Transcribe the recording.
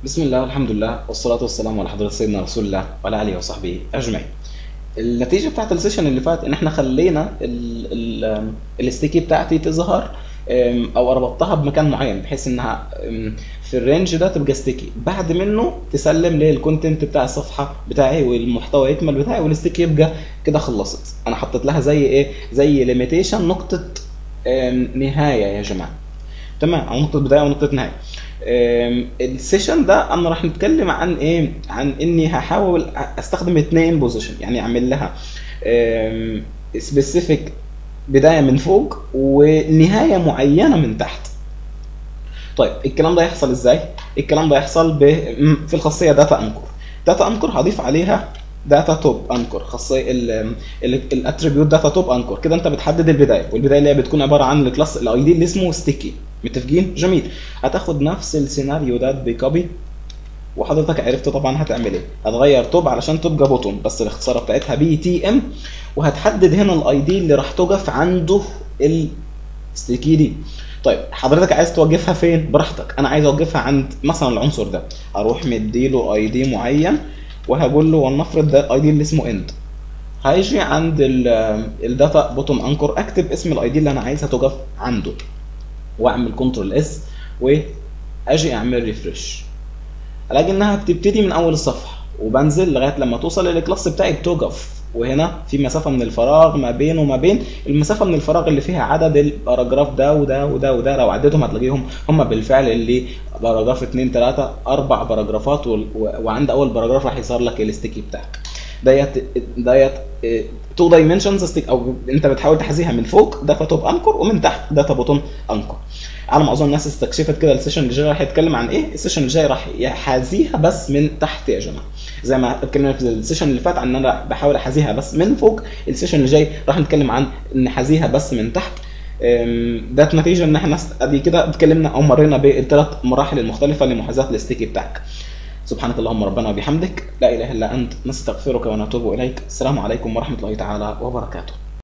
بسم الله والحمد لله والصلاة والسلام على حضرة سيدنا رسول الله وعلى آله وصحبه أجمعين. النتيجة بتاعت السيشن اللي فات إن إحنا خلينا ال ال الستيكي بتاعتي تظهر أم، أو ربطتها بمكان معين بحيث إنها أم، في الرينج ده تبقى ستيكي، بعد منه تسلم للكونتنت بتاع الصفحة بتاعي والمحتوى يكمل بتاعي والستيكي يبقى كده خلصت. أنا حطيت لها زي إيه؟ زي ليميتيشن نقطة أم، نهاية يا جماعة. تمام او نقطه بدايه ونقطه نهايه أم، السيشن ده انا راح نتكلم عن ايه عن اني هحاول استخدم اتنين بوزيشن يعني اعمل لها سبيسيفيك بدايه من فوق ونهايه معينه من تحت طيب الكلام ده يحصل ازاي الكلام ده يحصل ب... م- في الخاصيه داتا انكور داتا انكور هضيف عليها داتا توب انكور خاصيه الاتريبيوت داتا توب انكور كده انت بتحدد البدايه والبدايه اللي هي بتكون عباره عن الكلاس الاي دي اللي اسمه ستيكي متفقين جميل هتاخد نفس السيناريو ده بكوبي وحضرتك عرفت طبعا هتعمل ايه هتغير توب علشان تبقى بوتون بس الاختصار بتاعتها بي تي ام وهتحدد هنا الاي دي اللي راح توقف عنده الستيكي دي طيب حضرتك عايز توقفها فين براحتك انا عايز اوقفها عند مثلا العنصر ده اروح مديله اي دي معين وهقول له ولنفرض ده الاي دي اللي اسمه اند هيجي عند الداتا بوتون انكور اكتب اسم الاي دي اللي انا عايزها توقف عنده واعمل كنترول اس واجي اعمل ريفرش الاقي انها بتبتدي من اول الصفحه وبنزل لغايه لما توصل للكلاس بتاعي بتوقف وهنا في مسافه من الفراغ ما بين وما بين المسافه من الفراغ اللي فيها عدد الباراجراف ده وده وده وده لو عديتهم هتلاقيهم هم بالفعل اللي باراجراف 2 3 اربع باراجرافات وال- و- وعند اول باراجراف راح يظهر لك الستيكي بتاعك ديت ديت تو دايمنشنز ستيك او انت بتحاول تحذيها من فوق داتا توب انكور ومن تحت داتا بوتون انكور على ما اظن الناس استكشفت كده السيشن اللي جاي راح يتكلم عن ايه السيشن اللي جاي راح يحاذيها بس من تحت يا جماعه زي ما اتكلمنا في السيشن اللي فات عن ان انا بحاول احاذيها بس من فوق السيشن اللي جاي راح نتكلم عن نحاذيها بس من تحت أم، ده نتيجه ان احنا ادي كده اتكلمنا او مرينا بالثلاث مراحل المختلفه لمحاذاه الستيكي بتاعك سبحانك اللهم ربنا وبحمدك لا اله الا انت نستغفرك ونتوب اليك السلام عليكم ورحمه الله تعالى وبركاته